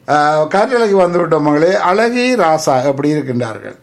ஆஹ், காற்றலைக்கு வந்துவிட்டோம் மகளே அழகி ராசா எப்படி இருக்கின்றார்கள்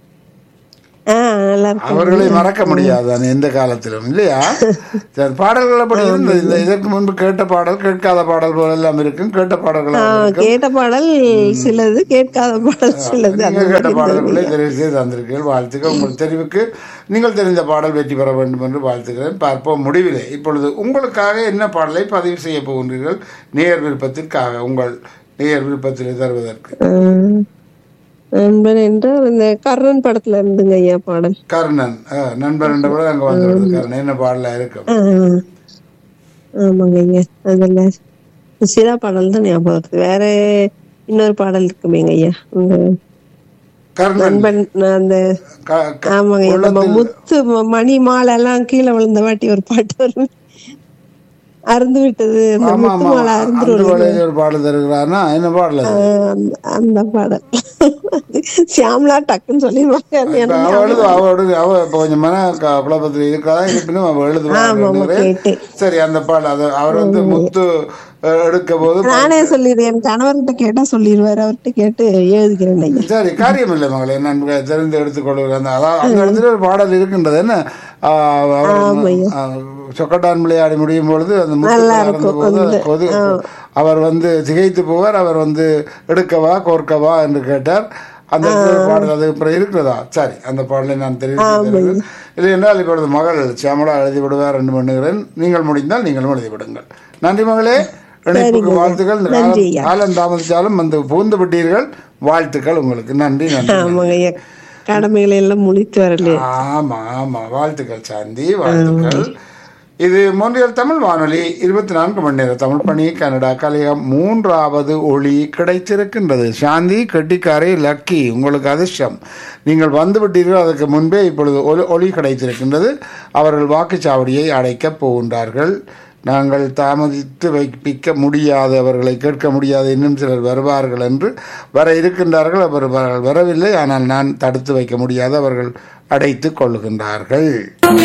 ஆ நல்லா இருக்கு அவர்களை மறக்க முடியாது தானே எந்த காலத்திலும் இல்லையா சரி, பாடல்கள் அப்படி இருந்தது இந்த இதற்கு முன்பு கேட்ட பாடல் கேட்காத பாடல்கள் எல்லாம் இருக்கும் கேட்ட பாடல்கள் ஆ, இருக்கும் கேட்ட பாடல் சிலது கேட்காத பாடல் சிலது அந்த நீங்கள் கேட்ட மாதிரி பாடல்களை தெரிவு செய்து தந்திருக்கீர்கள் வாழ்த்துக்கள் உங்கள் தெரிவுக்கு நீங்கள் தெரிந்த பாடல் வெற்றி பெற வேண்டும் என்று வாழ்த்துக்கிறேன் பார்ப்போம் முடிவிலே இப்பொழுது உங்களுக்காக என்ன பாடலை பதிவு செய்ய போகின்றீர்கள் நேர் விருப்பத்திற்காக உங்கள் நேர் விருப்பத்தில் தருவதற்கு ஆ, நண்பன் என்றால் இந்த கர்ணன் படத்துல இருந்துங்க ஐயா பாடல் கர்ணன் அஹ், நண்பர் என்ற கூட அங்கே வந்து கர்ணன் என்ன பாடலா இருக்கும் ஆ, ஆமாங்க ஐயா அதுல சிரா பாடல் தான் ஞாபகம் வருது வேற இன்னொரு பாடல் இருக்குமேங்க ஐயா உங்க கர்ணன் நண்பன் நான் அந்த க- க- ஆமாங்க ஐயா நம்ம முத்து ம- மணி மாலை எல்லாம் கீழே விழுந்த வாட்டி ஒரு பாட்டு வரும் அறுந்து விட்டது அந்த ஆமா முத்து ஆமா மாலை அந்த அறுந்து வேலையில் ஒரு பாடல் தருகிறானா என்ன பாடல் அது அந்த அந்த பாடல் சியாமலா டக்குன்னு சொல்லிடுவாங்க அது இப்ப எனக்கு அவ எழுதுவா அவ எழுது அவ இப்ப கொஞ்சம் மன க- குழப்பத்தில் இருக்கிறதா இருப்பினும் அவ எழுதுவா ஆமா, ஆமா, நினைக்கிறேன். கேட்டேன். சரி அந்த பாடல் அது அவர் வந்து முத்து அஹ், எடுக்க போது நானே சொல்லிடுறேன் என் கணவர்கிட்ட கேட்டா சொல்லிடுவாரு அவர்கிட்ட கேட்டு எழுதிக்கிறேன் ஐயா சரி காரியம் இல்லை மகளே நான் தெரிந்து எடுத்துக்கொள்கிறேன் அந்த அதான் அந்த இடத்துல ஒரு பாடல் இருக்கின்றது என்ன ஆஹ், அவர், ஆஹ், சொக்கட்டான் விளையாடி முடியும் பொழுது அந்த முத்து அறந்த போது அது கொது அவர் வந்து திகைத்து போவார் அவர் வந்து எடுக்கவா கோர்க்கவா என்று கேட்டார் அந்த இடத்துல ஒரு பாடல் அது அப்புறம் இருக்கிறதா சரி அந்த பாடலை நான் தெரிவித்து இல்லை என்றால் இப்பொழுது மகள் சியாமலா எழுதி விடுவார் என்று பண்ணுகிறேன் நீங்கள் முடிந்தால் நீங்களும் எழுதி விடுங்கள் நன்றி மகளே இணைப்புக்கு வாழ்த்துக்கள் இந்த காலம் நன்றி ஐயா. காலம் தாமதித்தாலும் வந்து பூந்து விட்டீர்கள் வாழ்த்துக்கள் உங்களுக்கு நன்றி நன்றி ஆமாங்க ஐயா கடமைகளை எல்லாம் முடித்து வரல ஆமா ஆமா வாழ்த்துக்கள் சாந்தி வாழ்த்துக்கள் இது மொன்றியல் தமிழ் வானொலி இருபத்தி நான்கு மணி நேர தமிழ் பணி கனடா கலையம் மூன்றாவது ஒளி கிடைத்திருக்கின்றது சாந்தி கெட்டிக்காரை லக்கி உங்களுக்கு அதிர்ஷ்டம் நீங்கள் வந்து விட்டீர்கள் அதற்கு முன்பே இப்பொழுது ஒலி ஒளி கிடைத்திருக்கின்றது அவர்கள் வாக்குச்சாவடியை அடைக்கப் போகின்றார்கள் நாங்கள் தாமதித்து வைப்பிக்க முடியாது அவர்களை கேட்க முடியாது இன்னும் சிலர் வருவார்கள் என்று வர இருக்கின்றார்கள் அவர்கள் வரவில்லை ஆனால் நான் தடுத்து வைக்க முடியாது அவர்கள் அடைத்துக் கொள்ளுகின்றார்கள்